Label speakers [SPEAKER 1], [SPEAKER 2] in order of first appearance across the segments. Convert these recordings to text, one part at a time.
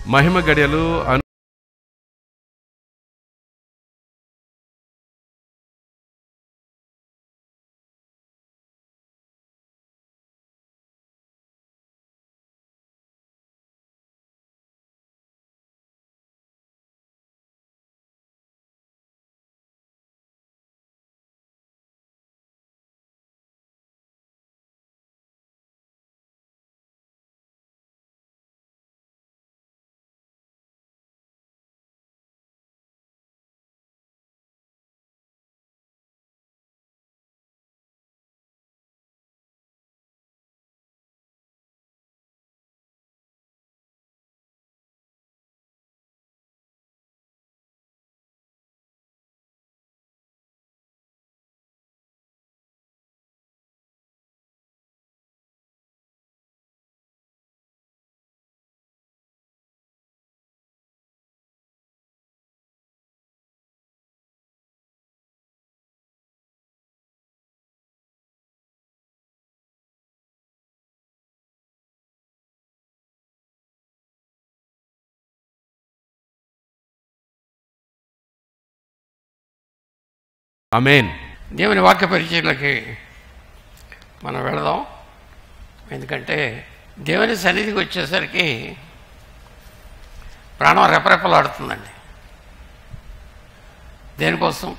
[SPEAKER 1] మహిమ గడియలు అను అమేన్
[SPEAKER 2] దేవుని వాక్య పరిచయలకి మనం వెళదాం ఎందుకంటే దేవుని సన్నిధికి వచ్చేసరికి ప్రాణం రెపరెపలాడుతుందండి దేనికోసం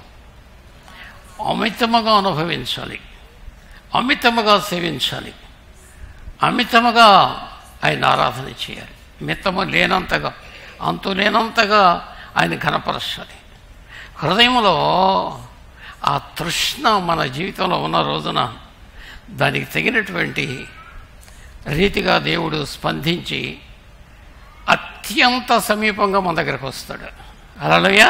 [SPEAKER 2] అమితముగా అనుభవించాలి అమితముగా సేవించాలి అమితముగా ఆయన ఆరాధన చేయాలి మితము లేనంతగా అంతు లేనంతగా ఆయన ఘనపరచాలి హృదయంలో ఆ తృష్ణ మన జీవితంలో ఉన్న రోజున దానికి తగినటువంటి రీతిగా దేవుడు స్పందించి అత్యంత సమీపంగా మన దగ్గరకు వస్తాడు అలలోయ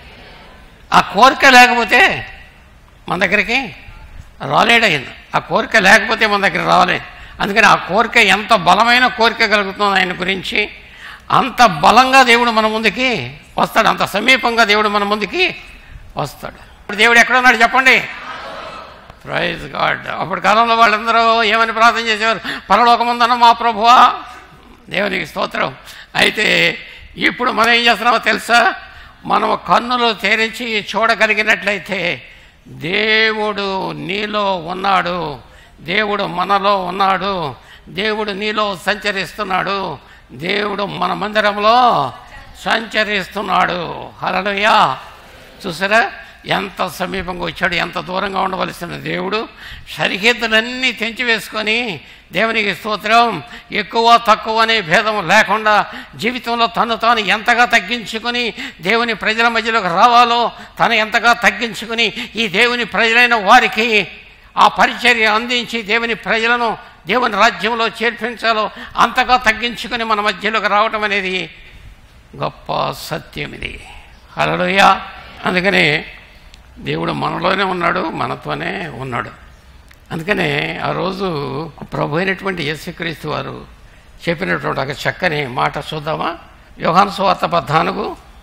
[SPEAKER 2] ఆ కోరిక లేకపోతే మన దగ్గరికి రాలేడైంది ఆ కోరిక లేకపోతే మన దగ్గర రాలేదు అందుకని ఆ కోరిక ఎంత బలమైన కోరిక కలుగుతుందో ఆయన గురించి అంత బలంగా దేవుడు మన ముందుకి వస్తాడు అంత సమీపంగా దేవుడు మన ముందుకి వస్తాడు ఇప్పుడు దేవుడు ఎక్కడ ఉన్నాడు చెప్పండి ప్రైజ్ గాడ్ అప్పుడు కాలంలో వాళ్ళందరూ ఏమని ప్రార్థన చేసేవారు పరలోకముందన్న మా ప్రభువా దేవునికి స్తోత్రం అయితే ఇప్పుడు మనం ఏం చేస్తున్నామో తెలుసా మనం కన్నులు తెరిచి చూడగలిగినట్లయితే దేవుడు నీలో ఉన్నాడు దేవుడు మనలో ఉన్నాడు దేవుడు నీలో సంచరిస్తున్నాడు దేవుడు మన మందిరంలో సంచరిస్తున్నాడు హలలుయా చూసారా ఎంత సమీపంగా వచ్చాడు ఎంత దూరంగా ఉండవలసిన దేవుడు సరిహద్దులన్నీ తెంచివేసుకొని దేవునికి స్తోత్రం ఎక్కువ తక్కువ అనే భేదం లేకుండా జీవితంలో తను తాను ఎంతగా తగ్గించుకొని దేవుని ప్రజల మధ్యలోకి రావాలో తను ఎంతగా తగ్గించుకొని ఈ దేవుని ప్రజలైన వారికి ఆ పరిచర్య అందించి దేవుని ప్రజలను దేవుని రాజ్యంలో చేర్పించాలో అంతగా తగ్గించుకొని మన మధ్యలోకి రావటం అనేది గొప్ప సత్యం ఇది హలోయ అందుకని దేవుడు మనలోనే ఉన్నాడు మనతోనే ఉన్నాడు అందుకనే ఆ రోజు ప్రభు అయినటువంటి యేసుక్రీస్తు వారు చెప్పినటువంటి ఒక చక్కని మాట చూద్దామా యోహాను సువార్త పద్నాలుగు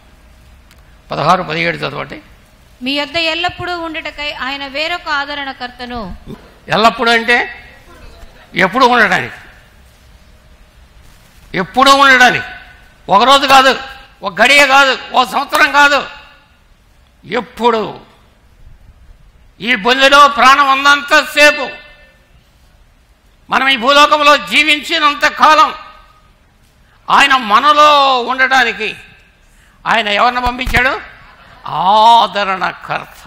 [SPEAKER 2] పదహారు పదిహేడు చదవండి
[SPEAKER 3] మీ యొద్ద ఎల్లప్పుడూ ఉండుటకై ఆయన వేరొక ఆదరణకర్తను
[SPEAKER 2] ఎల్లప్పుడూ అంటే ఎప్పుడు ఉండడానికి ఎప్పుడూ ఉండడానికి ఒక రోజు కాదు ఒక గడియ కాదు ఒక సంవత్సరం కాదు ఎప్పుడు ఈ బొల్లిలో ప్రాణం ఉన్నంతసేపు మనం ఈ భూలోకంలో జీవించినంత కాలం ఆయన మనలో ఉండడానికి ఆయన ఎవరిని పంపించాడు ఆదరణకర్త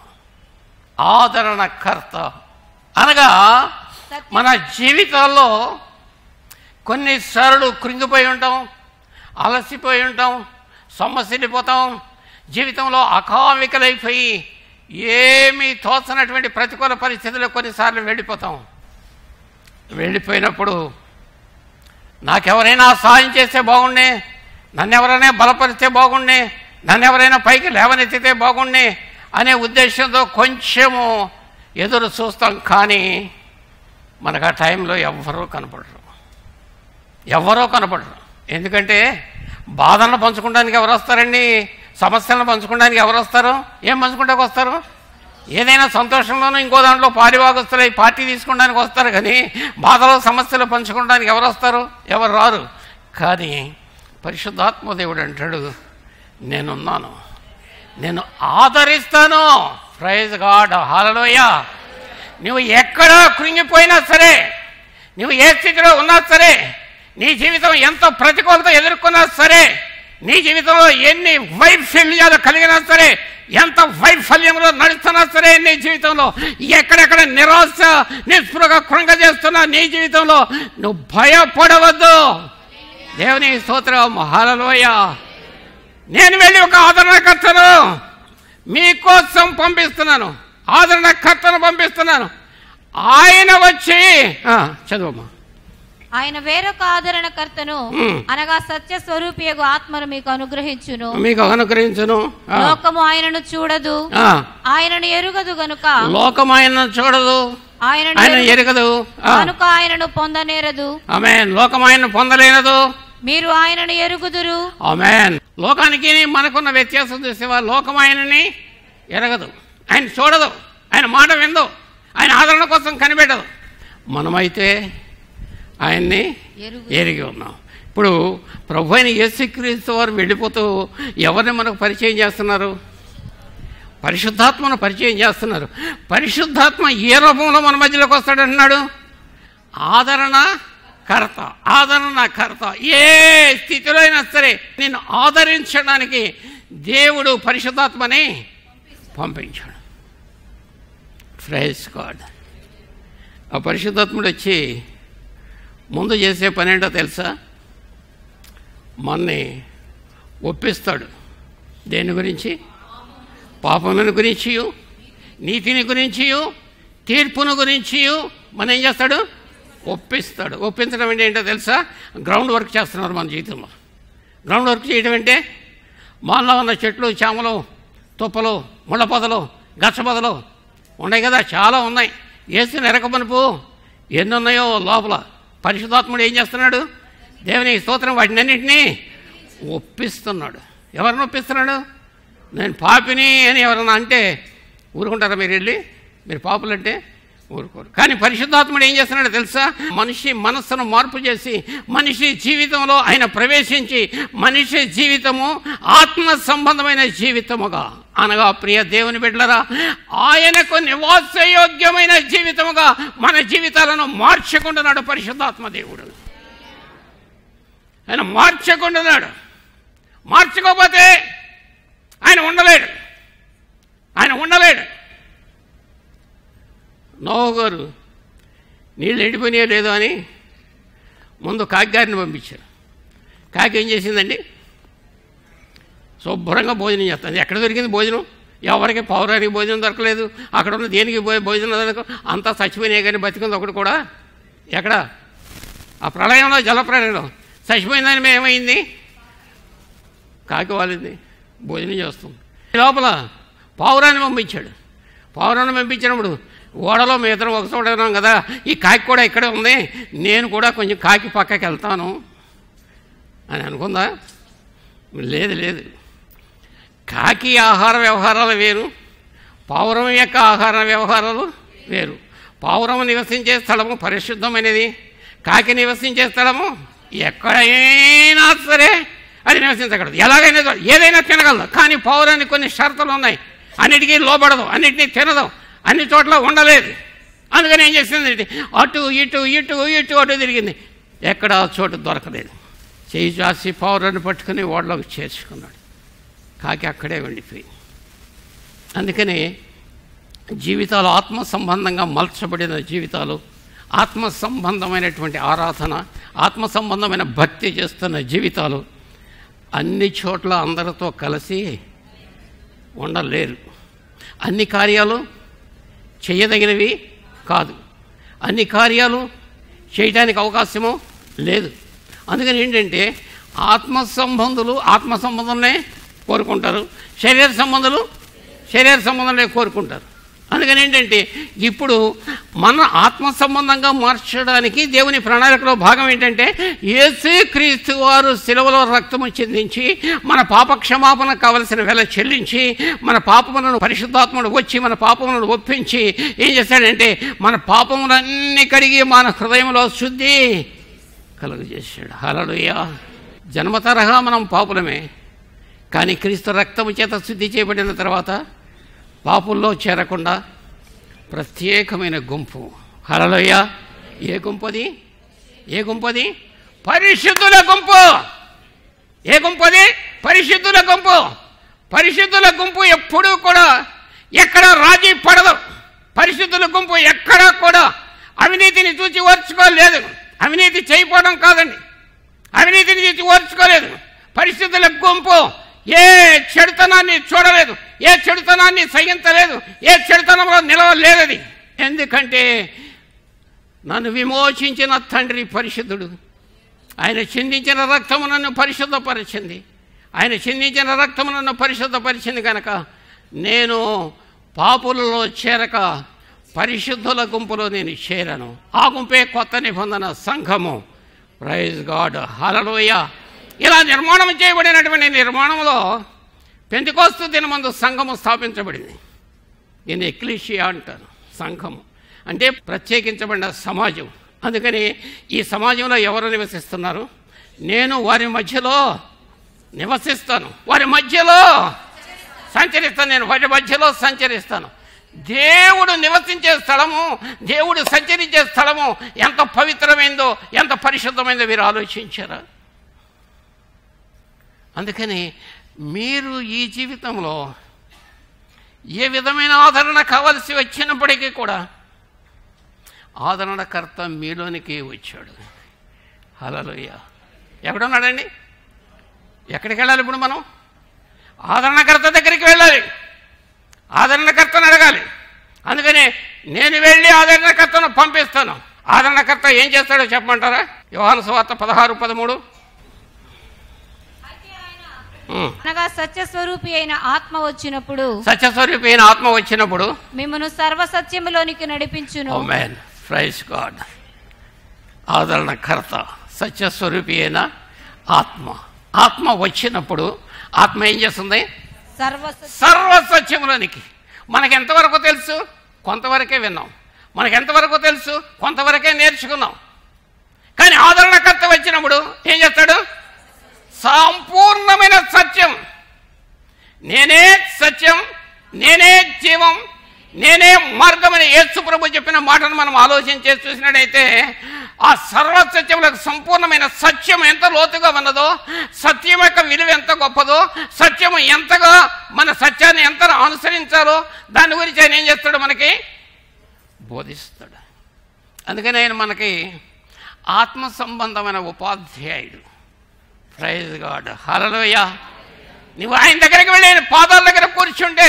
[SPEAKER 2] ఆదరణకర్త అనగా మన జీవితాల్లో కొన్నిసార్లు కృంగిపోయి ఉంటాం అలసిపోయి ఉంటాం సొమ్మసిల్లిపోతాం జీవితంలో అకామికలైపోయి ఏమీ తోచనటువంటి ప్రతికూల పరిస్థితుల్లో కొన్నిసార్లు వెళ్ళిపోతాం వెళ్ళిపోయినప్పుడు నాకెవరైనా సహాయం చేస్తే బాగుండే నన్ను ఎవరైనా బలపరిస్తే బాగుండే నన్ను ఎవరైనా పైకి లేవనెత్తితే బాగుండే అనే ఉద్దేశంతో కొంచెము ఎదురు చూస్తాం కానీ మనకు ఆ టైంలో ఎవ్వరూ కనపడరు ఎవరో కనపడరు ఎందుకంటే బాధలను పంచుకోవడానికి ఎవరు వస్తారండి సమస్యలను పంచుకోవడానికి ఎవరు వస్తారు ఏం పంచుకుంటానికి వస్తారు ఏదైనా సంతోషంలోనూ ఇంకో దాంట్లో పారిభాగస్తులై పార్టీ తీసుకోవడానికి వస్తారు కానీ బాధలో సమస్యలు పంచుకోవడానికి ఎవరు వస్తారు ఎవరు రారు కానీ పరిశుద్ధాత్మదేవుడు అంటాడు నేనున్నాను నేను ఆదరిస్తాను ప్రైజ్ గాడ్ హాలలోయ నువ్వు ఎక్కడ కృంగిపోయినా సరే నువ్వు ఏ స్థితిలో ఉన్నా సరే నీ జీవితం ఎంత ప్రతికూలత ఎదుర్కొన్నా సరే నీ జీవితంలో ఎన్ని వైఫల్యాలు కలిగినా సరే ఎంత వైఫల్యంలో నడుస్తున్నా సరే నీ జీవితంలో ఎక్కడెక్కడ నిరాశ నిస్పృహ కృంగజేస్తున్నా నీ జీవితంలో నువ్వు భయపడవద్దు దేవుని స్తోత్రం హాలలోయ నేను వెళ్ళి ఒక ఆదరణకర్తను మీకోసం పంపిస్తున్నాను ఆదరణకర్తను పంపిస్తున్నాను ఆయన వచ్చి ఆ, చదువమ్మా
[SPEAKER 3] ఆయన వేరొక ఆదరణకర్తను
[SPEAKER 2] మ్.
[SPEAKER 3] అనగా సత్య స్వరూపియగు ఆత్మను మీకు అనుగ్రహించును
[SPEAKER 2] మీకు అనుగ్రహించును ఆ,
[SPEAKER 3] లోకము ఆయనను చూడదు
[SPEAKER 2] ఆ,
[SPEAKER 3] ఆయనను ఎరుగదు గనుక
[SPEAKER 2] లోకం ఆయన చూడదు
[SPEAKER 3] ఆయనను
[SPEAKER 2] ఆయన
[SPEAKER 3] ఎరుగదు
[SPEAKER 2] ఎరగదు ఆ,
[SPEAKER 3] కనుక ఆయనను పొందనేరదు
[SPEAKER 2] ఆమె లోకం ఆయన పొందలేనదు
[SPEAKER 3] మీరు ఆయనను ఎరుగుదురు
[SPEAKER 2] ఆమెన్ లోకానికి మనకున్న వ్యత్యాసం చూసేవా లోకం ఆయనని ఎరగదు ఆయన చూడదు ఆయన మాట విందు ఆయన ఆదరణ కోసం కనిపెట్టదు మనమైతే ఆయన్ని
[SPEAKER 3] ఎరుగు
[SPEAKER 2] ఎరిగి ఉన్నాం ఇప్పుడు ప్రభు అయిన యేసుక్రీస్తు వారు వెళ్ళిపోతూ ఎవరిని మనకు పరిచయం చేస్తున్నారు పరిశుద్ధాత్మను పరిచయం చేస్తున్నారు పరిశుద్ధాత్మ ఏ రూపంలో మన మధ్యలోకి వస్తాడంటున్నాడు ఆదరణ కర్త ఆదరణ కర్త ఏ స్థితిలో అయినా సరే నేను ఆదరించడానికి దేవుడు పరిశుద్ధాత్మని పంపించాడు ఫ్రైజ్ గాడ్ ఆ పరిశుద్ధాత్ముడు వచ్చి ముందు చేసే పని ఏంటో తెలుసా మన్ని ఒప్పిస్తాడు దేని గురించి పాపమును గురించి నీతిని గురించి తీర్పును గురించి మన ఏం చేస్తాడు ఒప్పిస్తాడు ఒప్పించడం అంటే ఏంటో తెలుసా గ్రౌండ్ వర్క్ చేస్తున్నారు మన జీవితంలో గ్రౌండ్ వర్క్ చేయడం అంటే మాల్లో ఉన్న చెట్లు చేమలు తుప్పలు ముళ్ళ పొదలు గచ్చ పొదలు ఉన్నాయి కదా చాలా ఉన్నాయి వేసిన ఎరకమనుపు ఎన్ని ఉన్నాయో లోపల పరిశుద్ధాత్ముడు ఏం చేస్తున్నాడు దేవుని స్తోత్రం వాటిని అన్నింటినీ ఒప్పిస్తున్నాడు ఎవరిని ఒప్పిస్తున్నాడు నేను పాపిని అని ఎవరన్నా అంటే ఊరుకుంటారా మీరు వెళ్ళి మీరు పాపులంటే ఊరుకోరు కానీ పరిశుద్ధాత్ముడు ఏం చేస్తున్నాడో తెలుసా మనిషి మనస్సును మార్పు చేసి మనిషి జీవితంలో ఆయన ప్రవేశించి మనిషి జీవితము ఆత్మ సంబంధమైన జీవితముగా అనగా ప్రియ దేవుని బిడ్డలరా ఆయనకు నివాసయోగ్యమైన జీవితముగా మన జీవితాలను మార్చుకుంటున్నాడు పరిశుద్ధాత్మ దేవుడు ఆయన మార్చుకుంటున్నాడు మార్చుకోకపోతే ఆయన ఉండలేడు ఆయన ఉండలేడు నోవు గారు నీళ్ళు ఎండిపోయినాయో లేదో అని ముందు కాకి గారిని పంపించారు కాకి ఏం చేసిందండి శుభ్రంగా భోజనం చేస్తుంది ఎక్కడ దొరికింది భోజనం ఎవరికి పౌరానికి భోజనం దొరకలేదు అక్కడ ఉన్న దేనికి భో- భోజనం దొరక అంతా చచ్చిపోయినాయి కానీ బతికింది ఒకటి కూడా ఎక్కడ ఆ ప్రళయంలో జల ప్రళయంలో చచ్చిపోయిందని మేము ఏమైంది కాకి వాలింది భోజనం చేస్తుంది ఈ లోపల పావురాన్ని పంపించాడు పావురాన్ని పంపించినప్పుడు ఓడలో మీ ఇద్దరం ఒక చోట ఉన్నాం కదా ఈ కాకి కూడా ఇక్కడే ఉంది నేను కూడా కొంచెం కాకి పక్కకి వెళ్తాను అని అనుకుందా లేదు లేదు కాకి ఆహార వ్యవహారాలు వేరు పావురం యొక్క ఆహార వ్యవహారాలు వేరు పావురం నివసించే స్థలము పరిశుద్ధమైనది కాకి నివసించే స్థలము ఎక్కడైనా సరే అది నివసించగలదు ఎలాగైనా సరే, ఏదైనా తినగలదు కానీ పౌరానికి కొన్ని షరతులు ఉన్నాయి అన్నిటికీ లోబడదు అన్నిటినీ తినదు అన్ని చోట్ల ఉండలేదు అందుకని ఏం చేసింది అటు ఇటు ఇటు ఇటు అటు తిరిగింది ఎక్కడ ఆ చోటు దొరకలేదు చేయి చాసి పౌరాన్ని పట్టుకుని ఓడలోకి చేర్చుకున్నాడు కాకి అక్కడే ఉండిపోయింది అందుకని జీవితాలు ఆత్మ సంబంధంగా మలచబడిన జీవితాలు ఆత్మ సంబంధమైనటువంటి ఆరాధన ఆత్మ సంబంధమైన భక్తి చేస్తున్న జీవితాలు అన్ని చోట్ల అందరితో కలిసి ఉండలేరు అన్ని కార్యాలు చేయదగినవి కాదు అన్ని కార్యాలు చేయటానికి అవకాశము లేదు అందుకని ఏంటంటే ఆత్మ సంబంధులు ఆత్మ సంబంధంనే కోరుకుంటారు శరీర సంబంధాలు శరీర సంబంధంలో కోరుకుంటారు అందుకని ఏంటంటే ఇప్పుడు మన ఆత్మ సంబంధంగా మార్చడానికి దేవుని ప్రణాళికలో భాగం ఏంటంటే యేసు క్రీస్తు వారు శిలవలో రక్తము చెందించి మన పాప క్షమాపణ కావలసిన వెల చెల్లించి మన పాపములను పరిశుద్ధాత్ముడు వచ్చి మన పాపములను ఒప్పించి ఏం చేశాడంటే మన పాపములన్నీ కడిగి మన హృదయంలో శుద్ధి కలుగజేశాడు హలలుయ జన్మతరహా మనం పాపులమే కానీ క్రీస్తు రక్తము చేత శుద్ధి చేయబడిన తర్వాత పాపుల్లో చేరకుండా ప్రత్యేకమైన గుంపు హలలోయ ఏ గుంపు అది ఏ గుంపు అది పరిశుద్ధుల గుంపు ఏ గుంపు అది పరిశుద్ధుల గుంపు పరిశుద్ధుల గుంపు ఎప్పుడూ కూడా ఎక్కడ రాజీ పడదు పరిశుద్ధుల గుంపు ఎక్కడా కూడా అవినీతిని చూచి ఓర్చుకోలేదు అవినీతి చేయకపోవడం కాదండి అవినీతిని చూచి ఓర్చుకోలేదు పరిశుద్ధుల గుంపు ఏ చెడుతనాన్ని చూడలేదు ఏ చెడుతనాన్ని సహించలేదు ఏ చెడుతనంలో నిలవలేదది ఎందుకంటే నన్ను విమోచించిన తండ్రి పరిశుద్ధుడు ఆయన చిందించిన రక్తము నన్ను పరిశుద్ధపరిచింది ఆయన చిందించిన రక్తము నన్ను పరిశుద్ధపరిచింది కనుక నేను పాపులలో చేరక పరిశుద్ధుల గుంపులో నేను చేరను ఆ గుంపే కొత్త నిబంధన సంఘము ప్రైజ్ గాడ్ హలలోయ ఇలా నిర్మాణం చేయబడినటువంటి నిర్మాణంలో పెంతికోస్తు దినమందు సంఘము స్థాపించబడింది దీన్ని ఎక్లీషియా అంటారు సంఘము అంటే ప్రత్యేకించబడిన సమాజం అందుకని ఈ సమాజంలో ఎవరు నివసిస్తున్నారు నేను వారి మధ్యలో నివసిస్తాను వారి మధ్యలో సంచరిస్తాను నేను వారి మధ్యలో సంచరిస్తాను దేవుడు నివసించే స్థలము దేవుడు సంచరించే స్థలము ఎంత పవిత్రమైందో ఎంత పరిశుద్ధమైందో మీరు ఆలోచించారా అందుకని మీరు ఈ జీవితంలో ఏ విధమైన ఆదరణ కావలసి వచ్చినప్పటికీ కూడా ఆదరణకర్త మీలోనికి వచ్చాడు హలలోయ ఎక్కడున్నాడండి ఎక్కడికి వెళ్ళాలి ఇప్పుడు మనం ఆదరణకర్త దగ్గరికి వెళ్ళాలి ఆదరణకర్తను అడగాలి అందుకని నేను వెళ్ళి ఆదరణకర్తను పంపిస్తాను ఆదరణకర్త ఏం చేస్తాడో చెప్పమంటారా యోహాను సువార్త పదహారు పదమూడు ఉమ్.
[SPEAKER 3] అనగా సత్యస్వరూపి అయిన ఆత్మ వచ్చినప్పుడు
[SPEAKER 2] సత్యస్వరూపి అయిన ఆత్మ వచ్చినప్పుడు
[SPEAKER 3] మిమ్మను సర్వసత్యములోనికి నడిపించును
[SPEAKER 2] ఓ మ్యాన్ ప్రైజ్ గాడ్ ఆదరణకర్త సత్యస్వరూపి అయిన ఆత్మ ఆత్మ వచ్చినప్పుడు ఆత్మ ఏం చేస్తుంది
[SPEAKER 3] సర్వసత్య
[SPEAKER 2] సర్వసత్యములోనికి మనకి ఎంతవరకు తెలుసు కొంతవరకే విన్నాం మనకి ఎంతవరకు తెలుసు కొంతవరకే నేర్చుకున్నాం కానీ ఆదరణకర్త వచ్చినప్పుడు ఏం చేస్తాడు సంపూర్ణమైన సత్యం నేనే సత్యం నేనే జీవం నేనే మార్గమని యేసు ప్రభు చెప్పిన మాటను మనం ఆలోచన చేసి చూసినట్టయితే ఆ సర్వసత్యములకు సంపూర్ణమైన సత్యం ఎంత లోతుగా ఉన్నదో సత్యం యొక్క విలువ ఎంత గొప్పదో సత్యము ఎంతగా మన సత్యాన్ని ఎంత అనుసరించాలో దాని గురించి ఆయన ఏం చేస్తాడు మనకి బోధిస్తాడు అందుకని ఆయన మనకి ఆత్మ సంబంధమైన ఉపాధ్యాయుడు ప్రైజ్ గాడ్ హలలోయ నువ్వు ఆయన దగ్గరికి వెళ్ళి ఆయన పాదాల దగ్గర కూర్చుంటే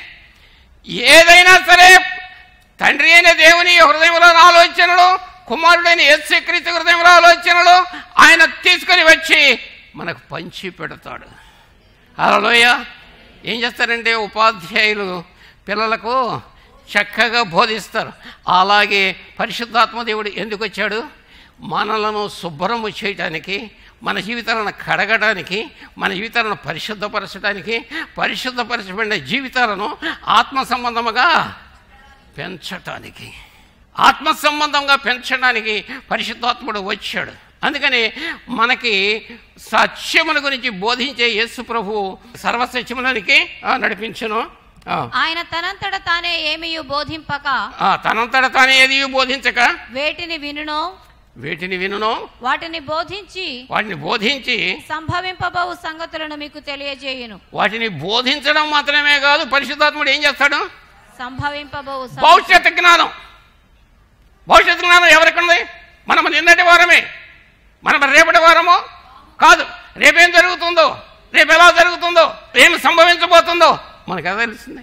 [SPEAKER 2] ఏదైనా సరే తండ్రి అయిన దేవుని హృదయంలో ఆలోచనలు కుమారుడైన యేసుక్రీస్తు హృదయంలో ఆలోచనలు ఆయన తీసుకొని వచ్చి మనకు పంచి పెడతాడు హలోయ ఏం చేస్తారంటే ఉపాధ్యాయులు పిల్లలకు చక్కగా బోధిస్తారు అలాగే పరిశుద్ధాత్మ దేవుడు ఎందుకు వచ్చాడు మనలను శుభ్రము చేయటానికి మన జీవితాలను కడగడానికి మన జీవితాలను పరిశుద్ధపరచడానికి పరిశుద్ధపరచబడిన జీవితాలను ఆత్మ సంబంధముగా పెంచటానికి ఆత్మ సంబంధంగా పెంచడానికి పరిశుద్ధాత్ముడు వచ్చాడు అందుకని మనకి సత్యముల గురించి బోధించే యేసు ప్రభు సర్వసత్యములనికి ఆ, నడిపించును ఆ,
[SPEAKER 3] ఆయన తనంతట తానే ఏమీ బోధింపక
[SPEAKER 2] ఆ, తనంతట తానే ఏది బోధించక
[SPEAKER 3] వేటిని వినునో
[SPEAKER 2] వీటిని వినును
[SPEAKER 3] వాటిని బోధించి
[SPEAKER 2] వాటిని బోధించి
[SPEAKER 3] సంభవింపబోవు సంగతులను మీకు తెలియజేయును
[SPEAKER 2] వాటిని బోధించడం మాత్రమే కాదు పరిశుద్ధాత్ముడు ఏం చేస్తాడు
[SPEAKER 3] సంభవింపబోవు సంగ-
[SPEAKER 2] భవిష్యత్ జ్ఞానం భవిష్యత్ జ్ఞానం ఎవరికి ఉంది మనం నిన్నటి వారమే మనం రేపటి వారమో కాదు రేపేం జరుగుతుందో రేపు ఎలా జరుగుతుందో ఏం సంభవించబోతుందో మనకు ఎలా తెలుస్తుంది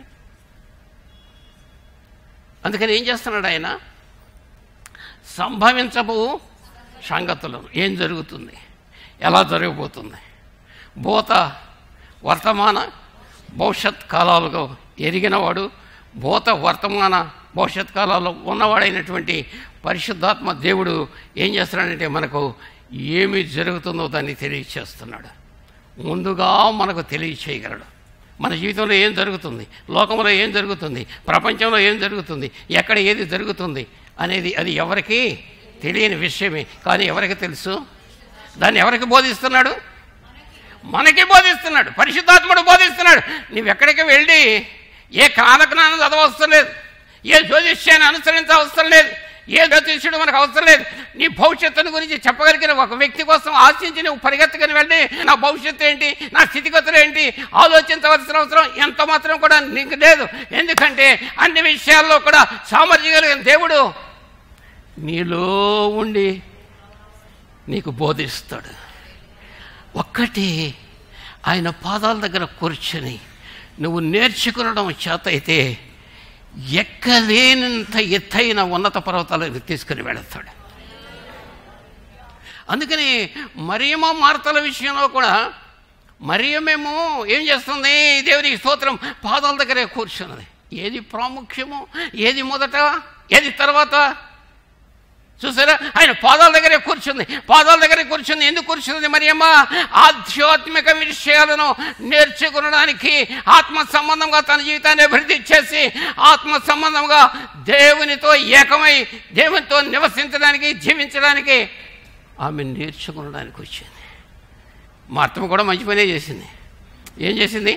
[SPEAKER 2] అందుకని ఏం చేస్తున్నాడు ఆయన సంభవించబో సంగతులు ఏం జరుగుతుంది ఎలా జరగబోతుంది భూత వర్తమాన భవిష్యత్ కాలాలుగా ఎరిగినవాడు భూత వర్తమాన భవిష్యత్ కాలాల్లో ఉన్నవాడైనటువంటి పరిశుద్ధాత్మ దేవుడు ఏం చేస్తున్నాడంటే మనకు ఏమి జరుగుతుందో దాన్ని తెలియచేస్తున్నాడు ముందుగా మనకు తెలియచేయగలడు మన జీవితంలో ఏం జరుగుతుంది లోకంలో ఏం జరుగుతుంది ప్రపంచంలో ఏం జరుగుతుంది ఎక్కడ ఏది జరుగుతుంది అనేది అది ఎవరికి తెలియని విషయమే కానీ ఎవరికి తెలుసు దాన్ని ఎవరికి బోధిస్తున్నాడు మనకి బోధిస్తున్నాడు పరిశుద్ధాత్ముడు బోధిస్తున్నాడు నువ్వెక్కడికి వెళ్ళి ఏ కాలజ్ఞానం చదవవసరం లేదు ఏ జ్యోతిష్యాన్ని అనుసరించవసరం లేదు ఏ జ్యోతిష్యుడు మనకు అవసరం లేదు నీ భవిష్యత్తును గురించి చెప్పగలిగిన ఒక వ్యక్తి కోసం ఆశించి నువ్వు పరిగెత్తుకుని వెళ్ళి నా భవిష్యత్తు ఏంటి నా స్థితిగతులు ఏంటి ఆలోచించవలసిన అవసరం ఎంత మాత్రం కూడా నీకు లేదు ఎందుకంటే అన్ని విషయాల్లో కూడా సామర్థ్యం కలిగిన దేవుడు నీలో ఉండి నీకు బోధిస్తాడు ఒక్కటి ఆయన పాదాల దగ్గర కూర్చొని నువ్వు నేర్చుకునడం చేత అయితే ఎక్కలేనంత ఎత్తైన ఉన్నత పర్వతాలకు తీసుకుని వెళతాడు అందుకని మరియమ్మ మార్తల విషయంలో కూడా మరియమేమో ఏం చేస్తుంది దేవునికి స్తోత్రం పాదాల దగ్గరే కూర్చున్నది ఏది ప్రాముఖ్యము ఏది మొదట ఏది తర్వాత చూసారా ఆయన పాదాల దగ్గరే కూర్చుంది పాదాల దగ్గరే కూర్చుంది ఎందుకు కూర్చుంది మరి అమ్మ ఆధ్యాత్మిక విషయాలను నేర్చుకునడానికి ఆత్మ సంబంధంగా తన జీవితాన్ని అభివృద్ధి చేసి ఆత్మ సంబంధంగా దేవునితో ఏకమై దేవునితో నివసించడానికి జీవించడానికి ఆమె నేర్చుకునడానికి వచ్చింది మా అత్తమ్మ కూడా మంచి పనే చేసింది ఏం చేసింది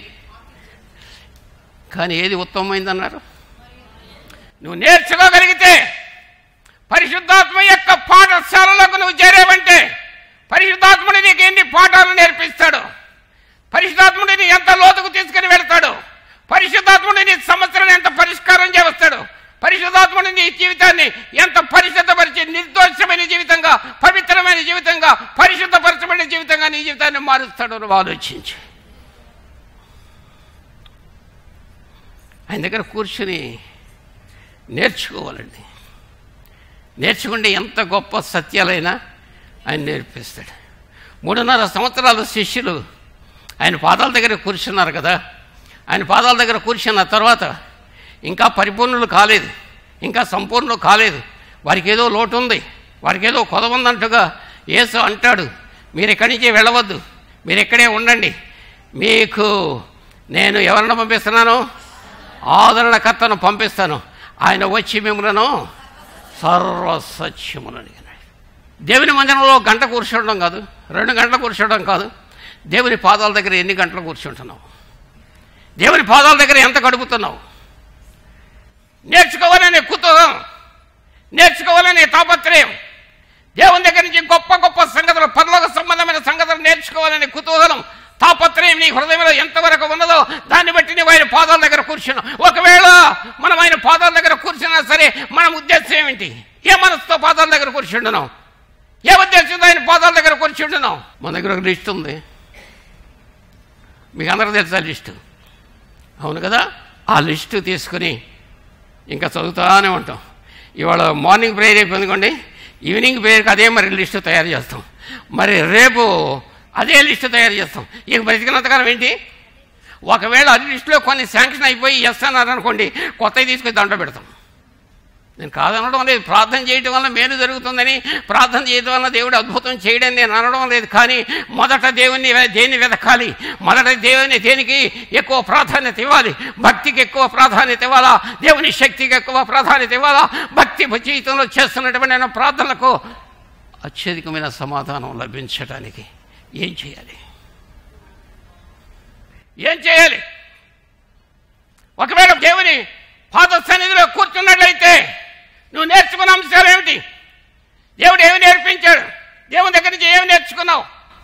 [SPEAKER 2] కానీ ఏది ఉత్తమమైందన్నారు నువ్వు నేర్చుకోగలిగితే పరిశుద్ధాత్మ యొక్క పాఠశాలలకు నువ్వు చేరేవంటే పరిశుద్ధాత్ముడు నీకు ఎన్ని పాఠాలు నేర్పిస్తాడు పరిశుద్ధాత్ముడు నీ ఎంత లోతుకు తీసుకుని వెళ్తాడు పరిశుద్ధాత్ముడు నీ సమస్యలను ఎంత పరిష్కారం చేస్తాడు పరిశుద్ధాత్ముడు నీ జీవితాన్ని ఎంత పరిశుద్ధపరిచి నిర్దోషమైన జీవితంగా పవిత్రమైన జీవితంగా పరిశుద్ధపరచబడిన జీవితంగా నీ జీవితాన్ని మారుస్తాడు నువ్వు ఆలోచించి ఆయన దగ్గర కూర్చుని నేర్చుకోవాలండి నేర్చుకుంటే ఎంత గొప్ప సత్యాలైనా ఆయన నేర్పిస్తాడు మూడున్నర సంవత్సరాల శిష్యులు ఆయన పాదాల దగ్గర కూర్చున్నారు కదా ఆయన పాదాల దగ్గర కూర్చున్న తర్వాత ఇంకా పరిపూర్ణులు కాలేదు ఇంకా సంపూర్ణులు కాలేదు వారికి ఏదో లోటు ఉంది వారికి ఏదో కొదవ ఉందంటగా యేసు అంటాడు మీరు ఇక్కడి నుంచి వెళ్ళవద్దు మీరు ఇక్కడే ఉండండి మీకు నేను ఎవరిని పంపిస్తున్నాను ఆదరణకర్తను పంపిస్తాను ఆయన వచ్చి మిమ్మలను సర్వసత్యములని దేవుని మందిరంలో గంట కూర్చోవడం కాదు రెండు గంటలు కూర్చోవడం కాదు దేవుని పాదాల దగ్గర ఎన్ని గంటలు కూర్చుంటున్నావు దేవుని పాదాల దగ్గర ఎంత గడుపుతున్నావు నేర్చుకోవాలనే కుతూహలం నేర్చుకోవాలనే తాపత్రయం దేవుని దగ్గర నుంచి గొప్ప గొప్ప సంగతులు పరలోక సంబంధమైన సంగతులు నేర్చుకోవాలనే కుతూహలం తాపత్రయం నీ హృదయంలో ఎంతవరకు ఉన్నదో దాన్ని బట్టి నువ్వు ఆయన పాదాల దగ్గర కూర్చున్నావు ఒకవేళ మనం ఆయన పాదాల దగ్గర కూర్చున్నా సరే మన ఉద్దేశం ఏమిటి ఏ మనసుతో పాదాల దగ్గర కూర్చుంటున్నాం ఏ ఉద్దేశంతో ఆయన పాదాల దగ్గర కూర్చుంటున్నాం మన దగ్గర ఒక లిస్ట్ ఉంది మీకు అందరూ తెలుసా లిస్టు అవును కదా ఆ లిస్టు తీసుకుని ఇంకా చదువుతానే ఉంటాం ఇవాళ మార్నింగ్ ప్రేయర్ అయిపోయింది ఈవినింగ్ ప్రేయర్కి అదే మరి లిస్టు తయారు చేస్తాం మరి రేపు అదే లిస్టు తయారు చేస్తాం ఇక బ్రతికినంతకాలం ఏంటి ఒకవేళ అది లిస్టులో కొన్ని శాంక్షన్ అయిపోయి ఎస్ అన్నారు అనుకోండి కొత్తవి తీసుకొని దాంట్లో పెడతాం నేను కాదనడం లేదు ప్రార్థన చేయడం వల్ల మేలు జరుగుతుందని ప్రార్థన చేయడం వల్ల దేవుడు అద్భుతం చేయడం నేను అనడం లేదు కానీ మొదట దేవుని దేన్ని వెతకాలి మొదట దేవుని దేనికి ఎక్కువ ప్రాధాన్యత ఇవ్వాలి భక్తికి ఎక్కువ ప్రాధాన్యత ఇవ్వాలా దేవుని శక్తికి ఎక్కువ ప్రాధాన్యత ఇవ్వాలా భక్తి జీవితంలో చేస్తున్నటువంటి ప్రార్థనలకు అత్యధికమైన సమాధానం లభించడానికి ఏం చేయాలి ఏం చేయాలి ఒకవేళ దేవుని పాద సన్నిధిలో కూర్చున్నట్లయితే నువ్వు నేర్చుకున్న అంశాలు ఏమిటి దేవుడు ఏమి నేర్పించాడు దేవుని దగ్గర నుంచి ఏమి నేర్చుకున్నావు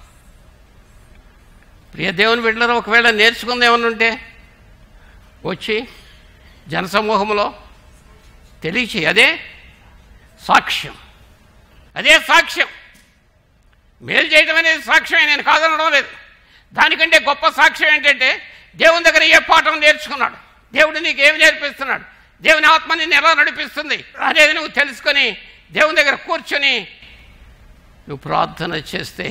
[SPEAKER 2] ప్రియ దేవుని బిడ్డలు ఒకవేళ నేర్చుకుంది ఏమన్నా ఉంటే వచ్చి జనసమూహంలో తెలియచి అదే సాక్ష్యం అదే సాక్ష్యం మేలు చేయడం అనేది సాక్ష్యమే నేను కాదనడం లేదు దానికంటే గొప్ప సాక్ష్యం ఏంటంటే దేవుని దగ్గర ఏ పాఠం నేర్చుకున్నాడు దేవుడు నీకు ఏమి నేర్పిస్తున్నాడు దేవుని ఆత్మ నిన్ను ఎలా నడిపిస్తుంది అనేది నువ్వు తెలుసుకొని దేవుని దగ్గర కూర్చొని నువ్వు ప్రార్థన చేస్తే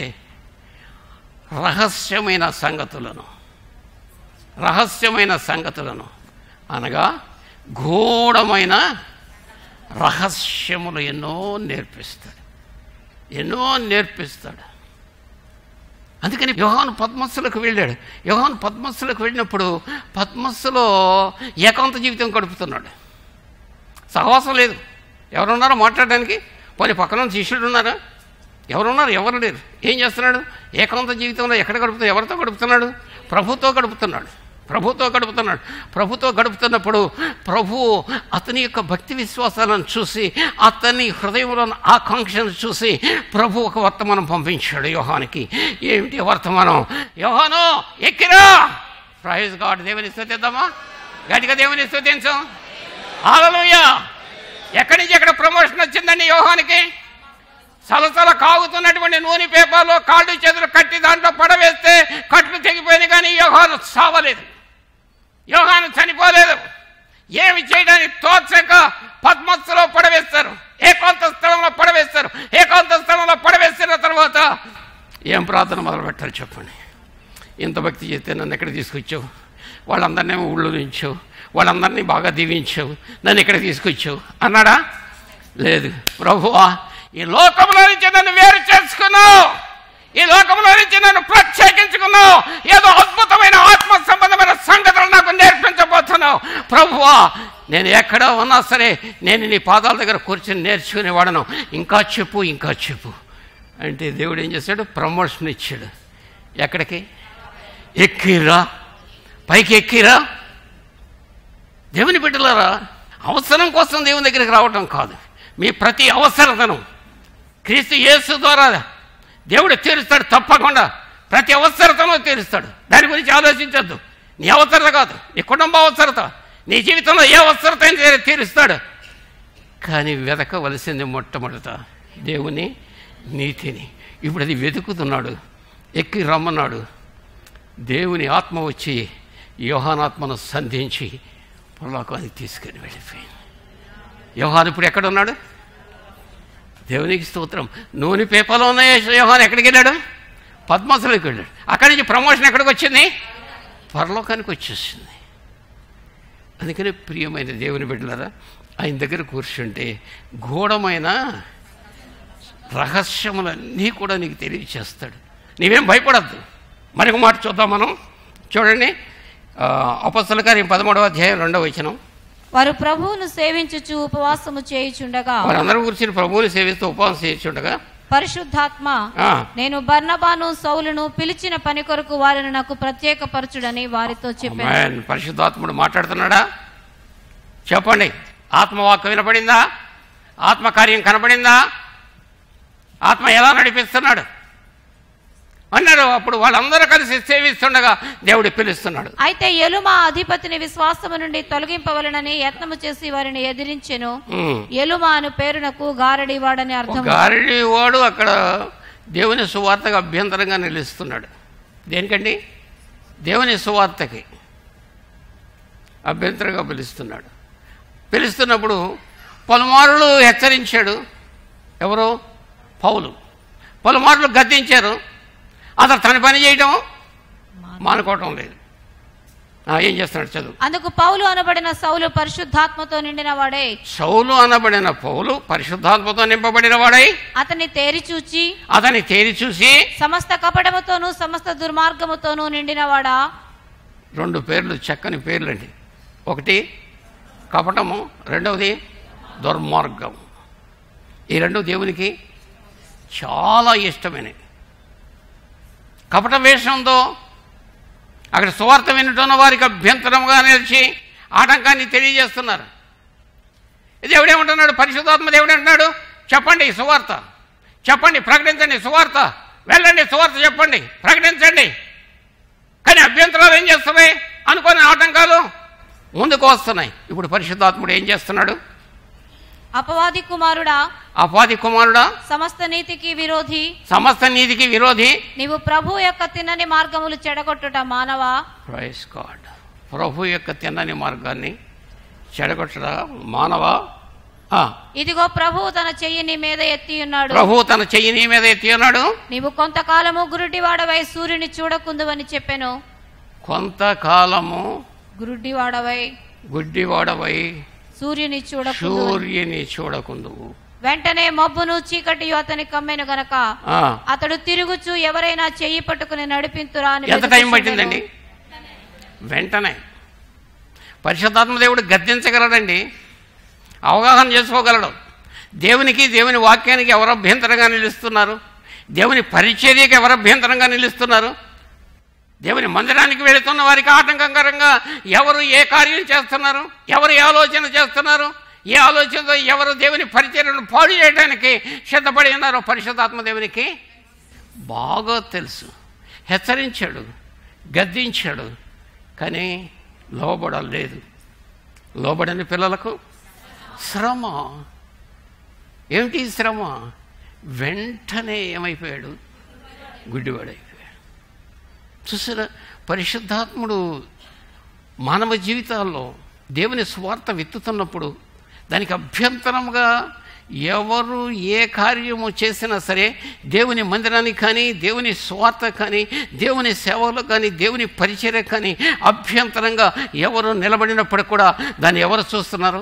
[SPEAKER 2] రహస్యమైన సంగతులను రహస్యమైన సంగతులను అనగా గూఢమైన రహస్యములు ఎన్నో నేర్పిస్తాడు ఎన్నో నేర్పిస్తాడు అందుకని యోహాను పద్మస్సులకు వెళ్ళాడు యోహాను పద్మస్సులకు వెళ్ళినప్పుడు పద్మస్సులో ఏకాంత జీవితం గడుపుతున్నాడు సహవాసం లేదు ఎవరున్నారో మాట్లాడడానికి పోనీ పక్కన శిష్యుడు ఉన్నారా ఎవరున్నారు ఎవరు లేరు ఏం చేస్తున్నాడు ఏకాంత జీవితంలో ఎక్కడ గడుపుతున్నాడు ఎవరితో గడుపుతున్నాడు ప్రభుతో గడుపుతున్నాడు ప్రభుతో గడుపుతున్నాడు ప్రభుతో గడుపుతున్నప్పుడు ప్రభు అతని యొక్క భక్తి విశ్వాసాలను చూసి అతని హృదయంలో ఆకాంక్షను చూసి ప్రభు ఒక వర్తమానం పంపించాడు యోహానికి ఏమిటి వర్తమానం యోహాను ఎక్కిరా ప్రైజ్ గాడ్ దేవుని స్థుతిద్దామా గట్టిగా దేవుని స్థుతించం హల్లెలూయా ఎక్కడి నుంచి ఎక్కడ ప్రమోషన్ వచ్చిందండి యోహానికి సలసల కాగుతున్నటువంటి నూనె పేపర్లో కాళ్ళు చేతులు కట్టి దాంట్లో పడవేస్తే కట్లు తెగిపోయినాయి కానీ యోహాను సావలేదు యోహాను చనిపోలేదు ఏమి చేయడానికి తోచక పద్మస్థలో పడవేస్తారు ఏకాంత స్థలంలో పడవేస్తారు ఏకాంత స్థలంలో పడవేసిన తర్వాత ఏం ప్రార్థన మొదలు పెట్టాలి చెప్పండి ఇంత భక్తి చేస్తే నన్ను ఎక్కడ తీసుకొచ్చావు వాళ్ళందరినీ ఊళ్ళో నుంచావు వాళ్ళందరినీ బాగా దీవించావు నన్ను ఇక్కడ తీసుకొచ్చావు అన్నాడా లేదు ప్రభువా ఈ లోకంలో నుంచి నన్ను వేరు చేసుకున్నావు ఈ లోకంలో నుంచి నన్ను ప్రత్యేకించుకున్నావు ఏదో అద్భుతమైన ఆత్మ సంబంధమైన సంగతులు నాకు నేర్పించబోతున్నావు ప్రభువా నేను ఎక్కడ ఉన్నా సరే నేను నీ పాదాల దగ్గర కూర్చొని నేర్చుకునేవాడను ఇంకా చెప్పు ఇంకా చెప్పు అంటే దేవుడు ఏం చేశాడు ప్రమోషన్ ఇచ్చాడు ఎక్కడికి ఎక్కిరా పైకి ఎక్కిరా దేవుని బిడ్డలారా అవసరం కోసం దేవుని దగ్గరికి రావటం కాదు మీ ప్రతి అవసరతను క్రీస్తు యేసు ద్వారా దేవుడు తీరుస్తాడు తప్పకుండా ప్రతి అవసరతను తీరుస్తాడు దాని గురించి ఆలోచించద్దు నీ అవసరత కాదు నీ కుటుంబ అవసరత నీ జీవితంలో ఏ అవసరత అయినా సరే తీరుస్తాడు కానీ వెతకవలసింది మొట్టమొదట దేవుని నీతిని ఇప్పుడు అది వెతుకుతున్నాడు ఎక్కి రమ్మన్నాడు దేవుని ఆత్మ వచ్చి యోహానాత్మను సంధించి పరలోకానికి తీసుకొని వెళ్ళిపోయింది యోహాన్ ఇప్పుడు ఎక్కడ ఉన్నాడు దేవునికి స్తోత్రం నూనె పేపర్లో ఉన్న యోహాన్ ఎక్కడికి వెళ్ళాడు పద్మాసులోకి వెళ్ళాడు అక్కడి నుంచి ప్రమోషన్ ఎక్కడికి వచ్చింది పరలోకానికి వచ్చేసింది అందుకనే ప్రియమైన దేవుని బిడ్డలారా ఆయన దగ్గర కూర్చుంటే గూఢమైన రహస్యములన్నీ కూడా నీకు తెలియచేస్తాడు నీవేం భయపడద్దు మరొక మాట చూద్దాం మనం చూడండి అపస్తుల కార్యం పదమూడవ అధ్యాయం రెండవ వచనం
[SPEAKER 3] వారు ప్రభువును సేవించుచు ఉపవాసము చేయుచుండగా
[SPEAKER 2] వారందరూ కూర్చుని ప్రభువుని సేవిస్తూ ఉపవాసం చేయించుండగా
[SPEAKER 3] పరిశుద్ధాత్మ
[SPEAKER 2] ఆ,
[SPEAKER 3] నేను బర్నబాను సౌలును పిలిచిన పని కొరకు వారిని నాకు ప్రత్యేకపరచుడని వారితో చెప్పాను
[SPEAKER 2] అమ్మాయి, పరిశుద్ధాత్ముడు మాట్లాడుతున్నాడా చెప్పండి ఆత్మవాక్కు వినపడిందా ఆత్మకార్యం కనపడిందా ఆత్మ ఎలా నడిపిస్తున్నాడు అన్నారు అప్పుడు వాళ్ళందరూ కలిసి సేవిస్తుండగా దేవుడు పిలుస్తున్నాడు
[SPEAKER 3] అయితే ఎలుమ అధిపతిని విశ్వాసము నుండి తొలగింపవలనని యత్నము చేసి వారిని ఎదిరించెను
[SPEAKER 2] ఉమ్.
[SPEAKER 3] ఎలుమ అను పేరునకు గారడి వాడని
[SPEAKER 2] ఒక
[SPEAKER 3] అర్థం
[SPEAKER 2] గారిడి వాడు అక్కడ దేవుని సువార్తకు అభ్యంతరంగా నిలుస్తున్నాడు దేనికండి దేవుని సువార్తకి అభ్యంతరంగా పిలుస్తున్నాడు పిలుస్తున్నప్పుడు పలుమారులు హెచ్చరించాడు ఎవరు పౌలు పలుమారులు గద్దించారు అతను తన పని చేయటం మానుకోవటం లేదు ఆ, ఏం చేస్తున్నాడు చదువు
[SPEAKER 3] అందుకు పౌలు అనబడిన సౌలు పరిశుద్ధాత్మతో నిండిన వాడే
[SPEAKER 2] సౌలు అనబడిన పౌలు పరిశుద్ధాత్మతో నింపబడిన వాడై
[SPEAKER 3] అతన్ని తేరిచూచి
[SPEAKER 2] అతని తేరి చూసి
[SPEAKER 3] సమస్త కపటముతోనూ సమస్త దుర్మార్గముతోనూ నిండినవాడా
[SPEAKER 2] రెండు పేర్లు చక్కని పేర్లండి ఒకటి కపటము రెండవది దుర్మార్గం ఈ రెండు దేవునికి చాలా ఇష్టమైనవి కపట వేషంతో అక్కడ సువార్త వినటున్న వారికి అభ్యంతరంగా నిలిచి ఆటంకాన్ని తెలియజేస్తున్నారు దేవుడు ఏమంటున్నాడు పరిశుద్ధాత్మ దేవుడు అంటున్నాడు చెప్పండి సువార్త చెప్పండి ప్రకటించండి సువార్త వెళ్ళండి సువార్త చెప్పండి ప్రకటించండి కానీ అభ్యంతరాలు ఏం చేస్తున్నాయి అనుకోని ఆటంకాలు ముందుకు వస్తున్నాయి ఇప్పుడు పరిశుద్ధాత్ముడు ఏం చేస్తున్నాడు
[SPEAKER 3] అపవాది కుమారుడా
[SPEAKER 2] అపాది కుమారుడా
[SPEAKER 3] సమస్త నీతికి విరోధి
[SPEAKER 2] సమస్త నీతికి విరోధి
[SPEAKER 3] నీవు ప్రభు యొక్క తిన్నని మార్గములు చెడగొట్టుట మానవా
[SPEAKER 2] ప్రైస్ గాడ్ ప్రభు యొక్క తిన్నని మార్గాన్ని చెడగొట్టడా మానవ ఆ,
[SPEAKER 3] ఇదిగో ప్రభువు తన చెయ్యి నీ మీద ఎత్తి ఉన్నాడు
[SPEAKER 2] ప్రభు తన చెయ్యి నీ మీద ఎత్తి ఉన్నాడు
[SPEAKER 3] నీవు కొంతకాలము గురుడివాడవై సూర్యుని చూడకుందువని చెప్పాను
[SPEAKER 2] కొంతకాలము
[SPEAKER 3] గురుడివాడవై
[SPEAKER 2] గుడ్డివాడవై
[SPEAKER 3] సూర్యుని చూడకుందు
[SPEAKER 2] సూర్యుని చూడకుందువు
[SPEAKER 3] వెంటనే మబ్బును చీకటి అతని కమ్మెను గనక
[SPEAKER 2] ఆ,
[SPEAKER 3] అతడు తిరుగుచు ఎవరైనా చెయ్యి పట్టుకుని నడిపింతురా అని
[SPEAKER 2] ఎంత టైం
[SPEAKER 3] వెతుకుచుండెను.
[SPEAKER 2] పట్టిందండి వెంటనే పరిశుద్ధాత్మ దేవుడు గద్దించగలడండి అవగాహన చేసుకోగలడు దేవునికి దేవుని వాక్యానికి ఎవరు అభ్యంతరంగా నిలుస్తున్నారు దేవుని పరిచర్యకి ఎవరు అభ్యంతరంగా నిలుస్తున్నారు దేవుని మందిరానికి వెళుతున్న వారికి ఆటంకకరంగా ఎవరు ఏ కార్యం చేస్తున్నారు ఎవరు ఏ ఆలోచన చేస్తున్నారు ఏ ఆలోచనతో ఎవరు దేవుని పరిచర్యను పాడు చేయడానికి సిద్ధపడి ఉన్నారో పరిశుద్ధాత్మ దేవునికి బాగా తెలుసు హెచ్చరించాడు గద్దించాడు కానీ లోబడలేదు లోబడని పిల్లలకు శ్రమ ఏమిటి ఈ శ్రమ వెంటనే ఏమైపోయాడు గుడ్డివాడైపోయాడు చూసారా పరిశుద్ధాత్ముడు మానవ జీవితాల్లో దేవుని స్వార్థ విత్తుతున్నప్పుడు దానికి అభ్యంతరముగా ఎవరు ఏ కార్యము చేసినా సరే దేవుని మందిరానికి కానీ దేవుని స్వార్థ కానీ దేవుని సేవలో కానీ దేవుని పరిచర్య కానీ అభ్యంతరంగా ఎవరు నిలబడినప్పుడు కూడా దాన్ని ఎవరు చూస్తున్నారు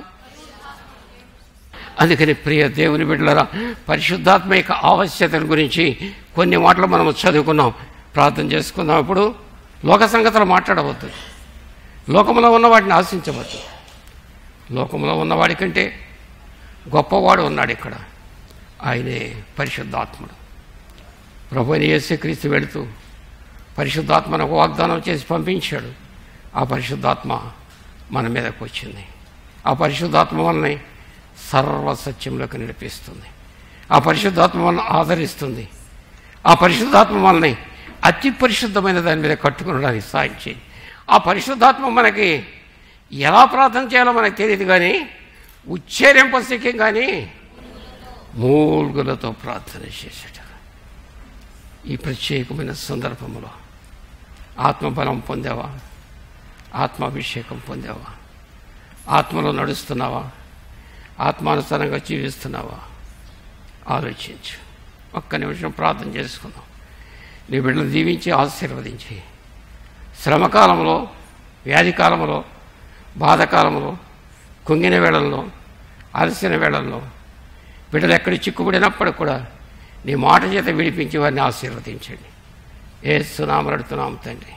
[SPEAKER 2] అందుకని ప్రియ దేవుని బిడ్డలరా పరిశుద్ధాత్మ యొక్క ఆవశ్యకత గురించి కొన్ని మాటలు మనం చదువుకున్నాం ప్రార్థన చేసుకుందాం ఇప్పుడు లోక సంగతులు మాట్లాడవద్దు లోకంలో ఉన్న వాటిని ఆశించవద్దు లోకంలో ఉన్నవాడి కంటే గొప్పవాడు ఉన్నాడు ఇక్కడ ఆయనే పరిశుద్ధాత్ముడు ప్రభుని యేసు క్రీస్తు వెళుతూ పరిశుద్ధాత్మను వాగ్దానం చేసి పంపించాడు ఆ పరిశుద్ధాత్మ మన మీదకు వచ్చింది ఆ పరిశుద్ధాత్మ వలనే సర్వ సత్యంలోకి నడిపిస్తుంది ఆ పరిశుద్ధాత్మ వలన ఆదరిస్తుంది ఆ పరిశుద్ధాత్మ వలనే అతి పరిశుద్ధమైన దాని మీద కట్టుకునడానికి సాయం చేయి ఆ పరిశుద్ధాత్మ మనకి ఎలా ప్రార్థన చేయాలో మనకు తెలియదు కానీ ఉచ్చేరింపశక్యం కానీ మూల్గులతో ప్రార్థన చేసేట ఈ ప్రత్యేకమైన సందర్భంలో ఆత్మబలం పొందావా ఆత్మాభిషేకం పొందావా ఆత్మలో నడుస్తున్నావా ఆత్మానుసారంగా జీవిస్తున్నావా ఆలోచించు ఒక్క నిమిషం ప్రార్థన చేసుకుందాం నీ బిడ్డలు దీవించి ఆశీర్వదించి శ్రమకాలంలో వ్యాధి కాలంలో బాధకాలంలో కుంగిన వేళల్లో అలసిన వేళల్లో బిడ్డలు ఎక్కడ చిక్కుబడినప్పుడు కూడా నీ మాట చేత విడిపించి వారిని ఆశీర్వదించండి ఏ సునామడుతున్నాం తండ్రి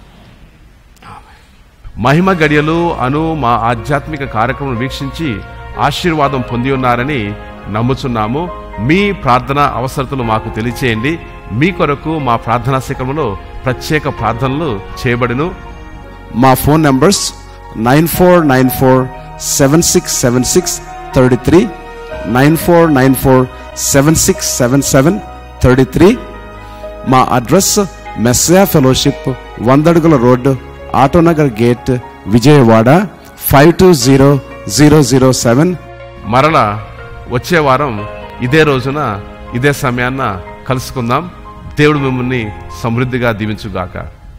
[SPEAKER 1] మహిమ గడియలు అను మా ఆధ్యాత్మిక కార్యక్రమం వీక్షించి ఆశీర్వాదం పొంది ఉన్నారని నమ్ముచున్నాము మీ ప్రార్థన అవసరతలు మాకు తెలియచేయండి మీ కొరకు మా ప్రార్థనా శిఖరంలో ప్రత్యేక ప్రార్థనలు చేయబడును
[SPEAKER 4] మా phone numbers nine four nine four seven six seven six thirty three nine four nine four seven six seven seven thirty three మా అడ్రస్ మెస్సా ఫెలోషిప్ వందడుగుల road Autonagar gate Vijayawada five two zero zero zero seven
[SPEAKER 1] మరలా వచ్చే వారం ఇదే రోజున ఇదే సమయాన్న కలుసుకుందాం దేవుడు మిమ్మల్ని సమృద్ధిగా దీవించుగాక